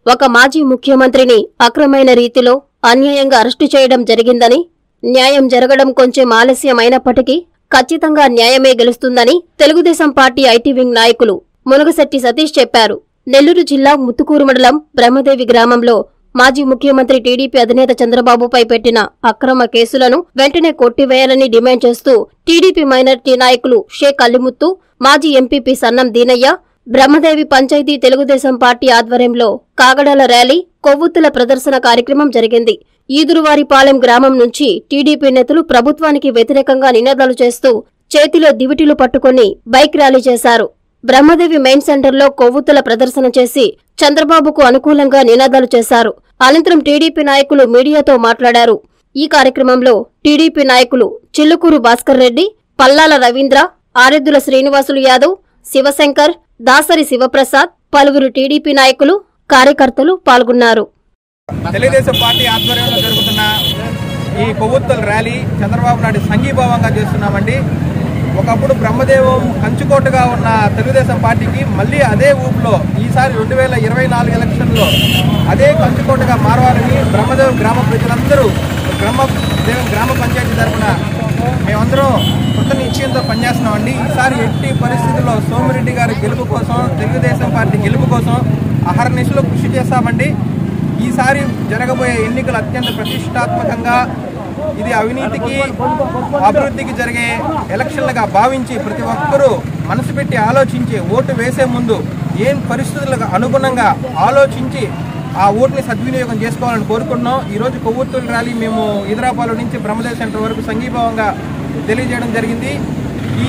ఒక మాజీ ముఖ్యమంత్రిని అక్రమైన రీతిలో అన్యాయంగా అరెస్టు చేయడం జరిగిందని న్యాయం జరగడం కొంచెం ఆలస్యమైనప్పటికీ ఖచ్చితంగా న్యాయమే గెలుస్తుందని తెలుగుదేశం పార్టీ ఐటీ వింగ్ నాయకులు మునగశెట్టి సతీష్ చెప్పారు నెల్లూరు జిల్లా ముత్తుకూరు మండలం బ్రహ్మదేవి గ్రామంలో మాజీ ముఖ్యమంత్రి టీడీపీ అధినేత చంద్రబాబుపై పెట్టిన అక్రమ కేసులను వెంటనే కొట్టివేయాలని డిమాండ్ చేస్తూ టీడీపీ మైనార్టీ నాయకులు షేక్ అల్లిముత్తు మాజీ ఎంపీపీ సన్నం దీనయ్య బ్రహ్మదేవి పంచాయతీ తెలుగుదేశం పార్టీ ఆధ్వర్యంలో కాగడాల ర్యాలీ కొవ్వొత్తుల ప్రదర్శన కార్యక్రమం జరిగింది ఈదురువారిపాలెం గ్రామం నుంచి టీడీపీ నేతలు ప్రభుత్వానికి వ్యతిరేకంగా నినాదాలు చేస్తూ చేతిలో దివిటీలు పట్టుకుని బైక్ ర్యాలీ చేశారు బ్రహ్మదేవి మెయిన్ సెంటర్లో కొవ్వొత్తుల ప్రదర్శన చేసి చంద్రబాబుకు అనుకూలంగా నినాదాలు చేశారు అనంతరం టీడీపీ నాయకులు మీడియాతో మాట్లాడారు ఈ కార్యక్రమంలో టీడీపీ నాయకులు చిల్లుకూరు భాస్కర్ రెడ్డి పల్లాల రవీంద్ర ఆరెద్దుల శ్రీనివాసులు యాదవ్ శివశంకర్ దాసరి శివప్రసాద్ పలువురు టీడీపీ నాయకులు కార్యకర్తలు పాల్గొన్నారు తెలుగుదేశం పార్టీ ఆధ్వర్యంలో జరుగుతున్న ఈ కొవ్వొత్తుల ర్యాలీ చంద్రబాబు నాయుడు సంఘీభావంగా చేస్తున్నామండి ఒకప్పుడు బ్రహ్మదేవం కంచుకోటగా ఉన్న తెలుగుదేశం పార్టీకి మళ్ళీ అదే ఊపులో ఈసారి రెండు వేల ఇరవై నాలుగు ఎలక్షన్లో అదే కంచుకోటగా మారవాలని బ్రహ్మదేవం గ్రామ ప్రజలందరూ బ్రహ్మదేవం గ్రామ పంచాయతీ తరఫున మేమందరం కృత నిశ్చయంతో పనిచేస్తున్నామండి ఈసారి ఎట్టి పరిస్థితుల్లో సోమిరెడ్డి గారి గెలుపు కోసం తెలుగుదేశం పార్టీ గెలుపు కోసం అహర్నిశలో కృషి చేస్తామండి ఈసారి జరగబోయే ఎన్నికలు అత్యంత ప్రతిష్టాత్మకంగా ఇది అవినీతికి అభివృద్ధికి జరిగే ఎలక్షన్లుగా భావించి ప్రతి ఒక్కరూ మనసు పెట్టి ఆలోచించి ఓటు వేసే ముందు ఏం పరిస్థితులకు అనుగుణంగా ఆలోచించి ఆ ఓటుని సద్వినియోగం చేసుకోవాలని కోరుకుంటున్నాం ఈరోజు కొవ్వొత్తుల ర్యాలీ మేము హైదరాబాద్ నుంచి బ్రహ్మదేవ్ సెంటర్ వరకు సంఘీభావంగా తెలియజేయడం జరిగింది ఈ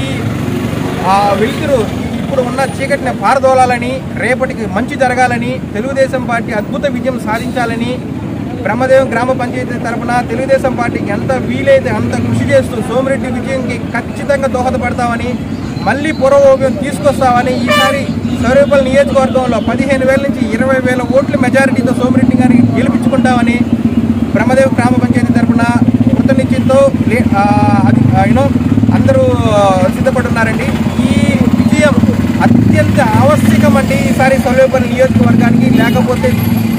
ఆ వెలుతురు ఇప్పుడు ఉన్న చీకటిని పారదోలాలని రేపటికి మంచి జరగాలని తెలుగుదేశం పార్టీ అద్భుత విజయం సాధించాలని బ్రహ్మదేవం గ్రామ పంచాయతీ తరపున తెలుగుదేశం పార్టీకి ఎంత వీలైతే అంత కృషి చేస్తూ సోమిరెడ్డి విజయంకి ఖచ్చితంగా దోహదపడతామని మళ్ళీ పూర్వోపం తీసుకొస్తామని ఈసారి సౌరేపల్లి నియోజకవర్గంలో పదిహేను వేల నుంచి ఇరవై వేల ఓట్ల మెజారిటీతో సోమిరెడ్డి గారిని గెలిపించుకుంటామని బ్రహ్మదేవ్ గ్రామ పంచాయతీ తరపున కృతనిశ్చయంతో లే- ఆ, అది యూనో అందరూ సిద్ధపడున్నారండి ఈ విజయం అత్యంత ఆవశ్యకమండి ఈసారి సౌలభ్యపల్లి నియోజకవర్గానికి లేకపోతే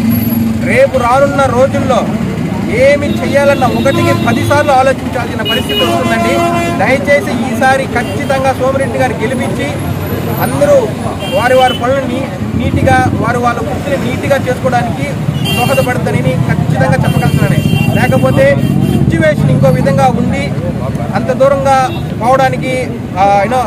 రేపు రానున్న రోజుల్లో ఏమి చేయాలన్న ఒకటికి పదిసార్లు ఆలోచించాల్సిన పరిస్థితి వస్తుందండి దయచేసి ఈసారి ఖచ్చితంగా సోమిరెడ్డి గారు గెలిపించి అందరూ వారి వారి పనులని నీట్గా వారు వాళ్ళ వృత్తిని నీట్గా చేసుకోవడానికి దోహదపడుతుందని ఖచ్చితంగా చెప్పగలుగుతున్నాను లేకపోతే సిచ్యువేషన్ ఇంకో విధంగా ఉండి అంత దూరంగా పోవడానికి యూనో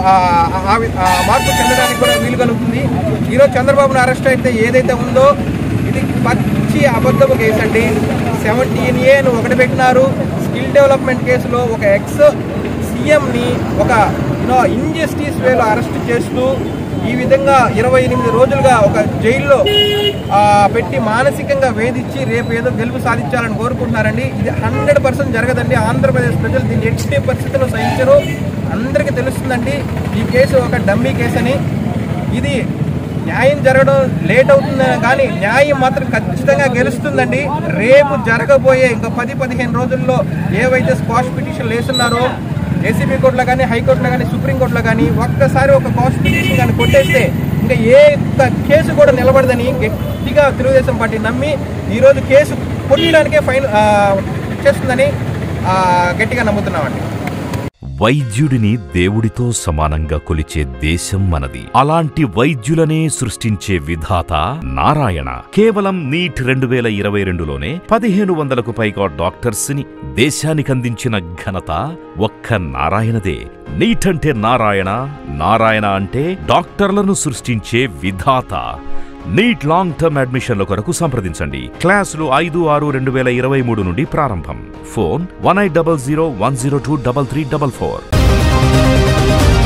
మార్పు చెందడానికి కూడా వీలు కలుగుతుంది ఈరోజు చంద్రబాబును అరెస్ట్ అయితే ఏదైతే ఉందో ఇది పచ్చి అబద్ధపు కేసు అండి సెవెంటీన్ ఏ అని ఒకటి పెట్టినారు స్కిల్ డెవలప్మెంట్ కేసులో ఒక ఎక్స్ సీఎంని ఒక యూనో ఇంజస్టిస్ వేలో అరెస్ట్ చేస్తూ ఈ విధంగా ఇరవై ఎనిమిది రోజులుగా ఒక జైల్లో ఆ, పెట్టి మానసికంగా వేధించి రేపు ఏదో గెలుపు సాధించాలని కోరుకుంటున్నారండి ఇది హండ్రెడ్ పర్సెంట్ జరగదండి ఆంధ్రప్రదేశ్ ప్రజలు దీన్ని ఎట్టి పరిస్థితుల్లో సహించరు అందరికీ తెలుస్తుందండి ఈ కేసు ఒక డమ్మీ కేసు అని ఇది న్యాయం జరగడం లేట్ అవుతుంది కానీ న్యాయం మాత్రం ఖచ్చితంగా గెలుస్తుందండి రేపు జరగబోయే ఇంకా పది పదిహేను రోజుల్లో ఏవైతే స్క్వాష్ పిటిషన్లు వేస్తున్నారో ఏసీబీ కోర్టులో కానీ హైకోర్టులో కానీ సుప్రీంకోర్టులో కానీ ఒక్కసారి ఒక స్క్వాష్ పిటిషన్ కానీ కొట్టేస్తే ఇంకా ఏ ఒక్క కేసు కూడా నిలబడదని గట్టిగా తెలుగుదేశం పార్టీ నమ్మి ఈరోజు కేసు కొట్టడానికే ఫైన్ ఆ, చేస్తుందని ఆ, గట్టిగా నమ్ముతున్నామండి వైద్యుడిని దేవుడితో సమానంగా కొలిచే దేశం మనది అలాంటి వైద్యులనే సృష్టించే విధాత నారాయణ కేవలం నీట్ రెండు వేల ఇరవై రెండులోనే పదిహేను వందలకు పైగా డాక్టర్స్ ని దేశానికి అందించిన ఘనత ఒక్క నారాయణదే నీట్ అంటే నారాయణ నారాయణ అంటే డాక్టర్లను సృష్టించే విధాత నీట్ లాంగ్ టర్మ్ అడ్మిషన్ల కొరకు సంప్రదించండి క్లాసులు ఐదు ఆరు రెండు వేల ఇరవై మూడు నుండి ప్రారంభం phone one eight double zero one zero two double three double four